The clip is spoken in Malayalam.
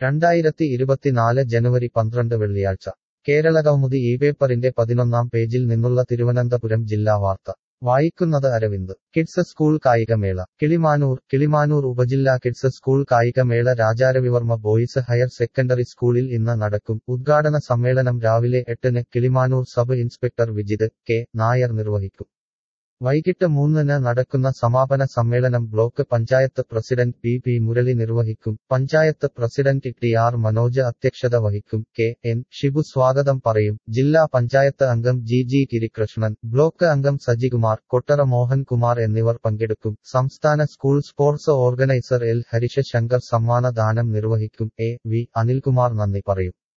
രണ്ടായിരത്തി ഇരുപത്തിനാല് ജനുവരി പന്ത്രണ്ട് വെള്ളിയാഴ്ച കേരളകൗമുദി ഈ പേപ്പറിന്റെ പതിനൊന്നാം പേജിൽ നിന്നുള്ള തിരുവനന്തപുരം ജില്ലാ വാർത്ത വായിക്കുന്നത് അരവിന്ദ് കിഡ്സ് സ്കൂൾ കായികമേള കിളിമാനൂർ കിളിമാനൂർ ഉപജില്ലാ കിഡ്സ് സ്കൂൾ കായികമേള രാജാരവിവർമ്മ ബോയ്സ് ഹയർ സെക്കൻഡറി സ്കൂളിൽ ഇന്ന് നടക്കും ഉദ്ഘാടന സമ്മേളനം രാവിലെ എട്ടിന് Kilimanoor sub inspector Vijith K Nair നിർവഹിക്കും വൈകിട്ട് മൂന്നിന് നടക്കുന്ന സമാപന സമ്മേളനം block panchayat president P P Murali നിർവഹിക്കും panchayat president T R Manoj അധ്യക്ഷത വഹിക്കും കെ എൻ ഷിബു സ്വാഗതം പറയും ജില്ലാ പഞ്ചായത്ത് അംഗം ജി ജി ഗിരികൃഷ്ണൻ ബ്ലോക്ക് അംഗം സജികുമാർ കൊട്ടറ മോഹൻകുമാർ എന്നിവർ പങ്കെടുക്കും സംസ്ഥാന school sports organiser L Harisha Shankar സമ്മാന ദാനം നിർവഹിക്കും എ വി അനിൽകുമാർ നന്ദി പറയും